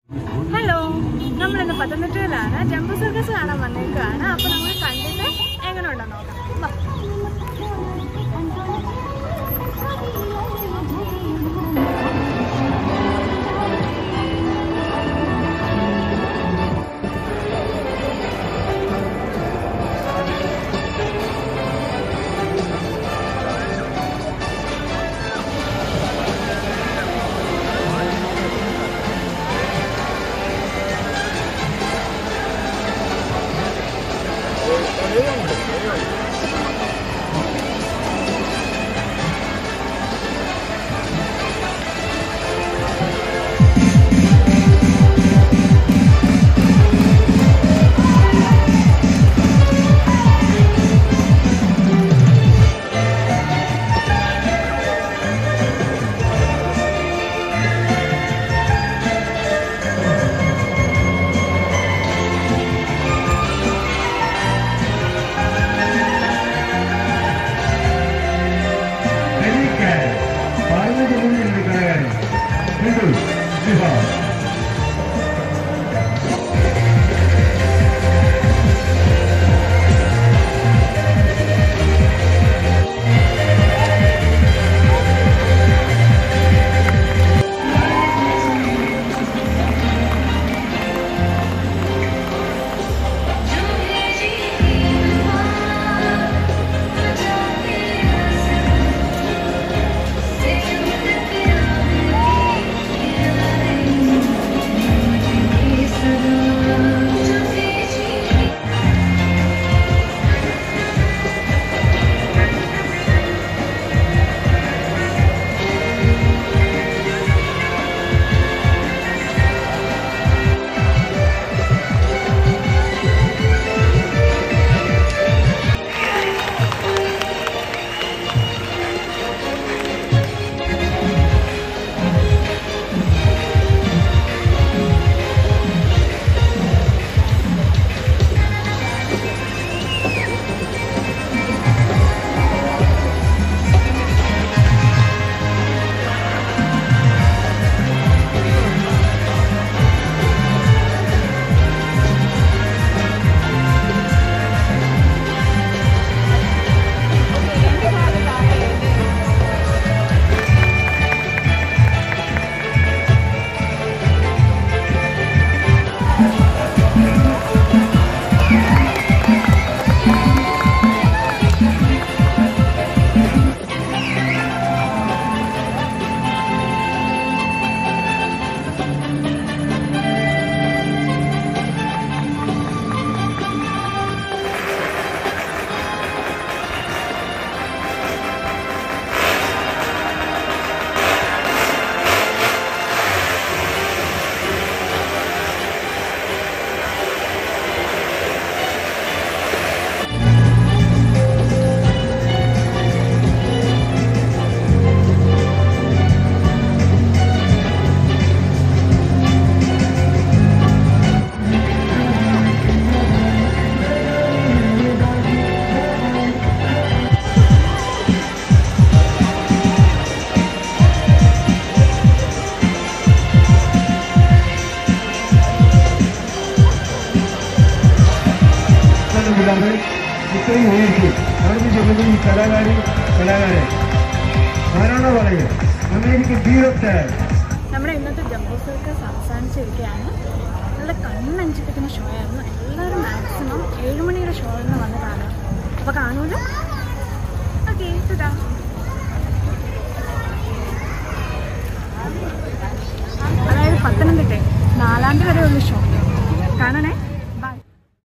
Hello നമ്മളിന്ന് പത്തനംതിട്ടയിലാണ് jumbo circus കാണാൻ വന്നേക്കുകയാണ് അപ്പോൾ നമ്മൾ കണ്ടിട്ട് എങ്ങനെ ഉണ്ടെന്ന് നോക്കാം വാ. നെല്ലിക്കായ പാർവതി മുന്നിൽ കടകാരൻ ഹിന്ദു ബിഹാർ കൂടാതെ ഇത്രയും ഉയർത്തി അവർക്ക് ചെല്ലുന്ന ഈ കലാകാരി കലാകാരൻ ആരാണോ പറയുക അമേരിക്കൻ ഹീറോ സ്റ്റാർ നമ്മുടെ ഇന്നത്തെ ജംബോ സർക്കസ് അവസാനിച്ചിരിക്കുകയാണ് നല്ല കണ്ണഞ്ചിപ്പിക്കുന്ന ഷോ ആയിരുന്നു എല്ലാവരും മാക്സിമം ഏഴുമണിയുടെ ഷോ എന്ന് വന്ന് കാണാം അപ്പോൾ കാണൂല ഓക്കെ ടാ അതായത് പത്തനംതിട്ട നാലാം തീയതി വരെ ഉള്ളു ഷോ കാണണേ